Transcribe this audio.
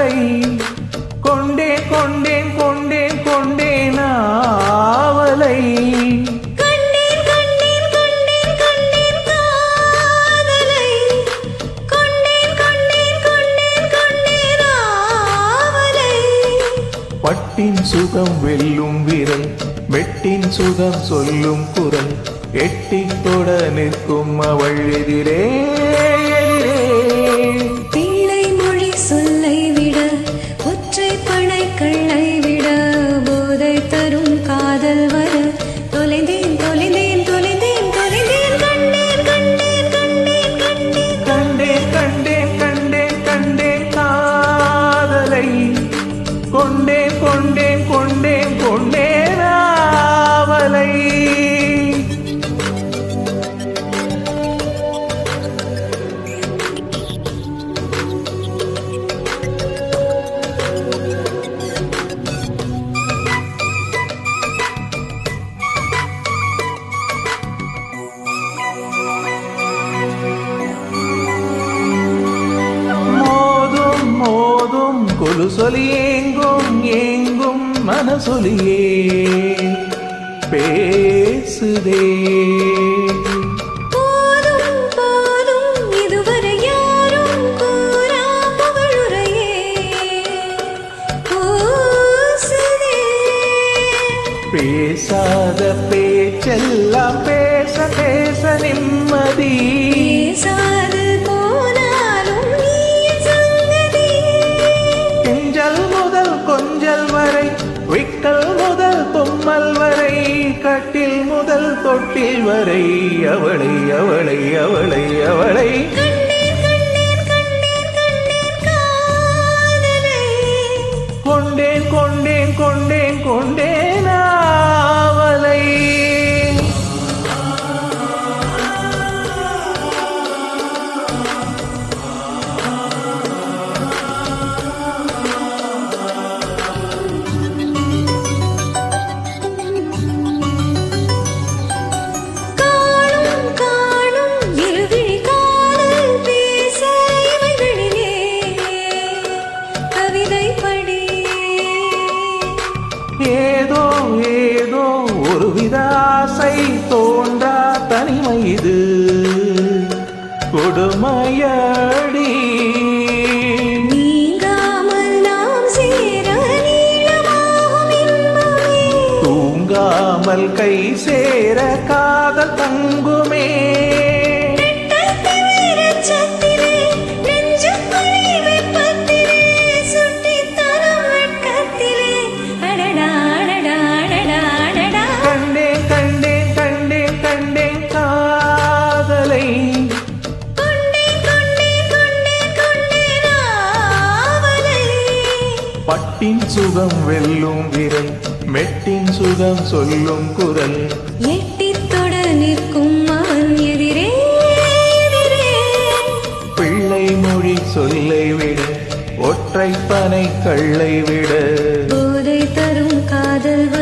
காதலை கொண்டேன் கொண்டேன் கொண்டேன் கொண்டேன் ஆவலை கண்டேன் கண்டேன் கண்டேன் கண்டேன் காதலை கொண்டேன் கொண்டேன் கொண்டேன் கொண்டேன் ஆவலை பட்டின் சுகம் வெல்லும் விரல் வெட்டின் சுகம் சொல்லும் குரல் எட்டித் தொட நிற்கும் அவள் எதிரே எதிரே பிள்ளை மொழி சொல்லை விட ஒற்றை பனை கள்ளை விட போதை தரும் காதல் வர தொலைந்தேன் தொலைந்தேன் தொலைந்தேன் தொலைந்தேன் கண்டேன் கண்டேன் கண்டேன் கண்டேன் கண்டேன் கண்டேன் கண்டேன் கண்டேன் காதலை கொண்டேன் கொண்டேன் கொண்டேன் கொண்டேன் ஆவலை மோதும் மோதும் கொலுசொலி ஏங்கும் ஏங்கும் மனசொலியே பேசுதே போதும் போதும் இதுவரை யாரும் கூறா புகழுரையே பூசுதே பேசாத பேச்செல்லாம் பேச பேச நிம்மதி பேசாது போனாலும் நீ சங்கதி கெஞ்சல் முதல் கொஞ்சல் வரை விக்கல் முதல் தும்மல் வரை கட்டில் முதல் தொட்டில் வரை அவளை அவளை அவளை அவளை கண்டேன் கண்டேன் கண்டேன் கண்டேன் காதலை கொண்டேன் கொண்டேன் கொண்டேன் கொண்டேன் ஆவலை காணும் காணும் இருவிழி காதல் பேச இவைகளிலே கவிதை படி ஏதோ ஏதோ ஒரு வித ஆசை தோன்றா தனிமை இது கொடுமையடி நீங்காமல் நாம் சேர நீளமாகும் இன்பமே தூங்காமல் கை சேர காதல் தங்குமே ரெட்டத்தை வீரச்சத்திலே, நெஞ்சுக்குழி வெப்பத்திலே, சுட்டித்தனம் வெட்கத்திலே, அடடா, அடடா, அடடா, அடடா. கண்டேன் கண்டேன் கண்டேன் கண்டேன் காதலை கொண்டேன், கொண்டேன், கொண்டேன், கொண்டேன் ஆவலை. பட்டின் சுகம் வெல்லும் விரல் மெட்டின் சுகம் சொல்லும் குரல் எட்டித் தொட நிற்கும் அவன் எதிரே எதிரே. பிள்ளை மொழி சொல்லை விட ஒற்றை பனை கள்ளை விட போதை தரும் காதல்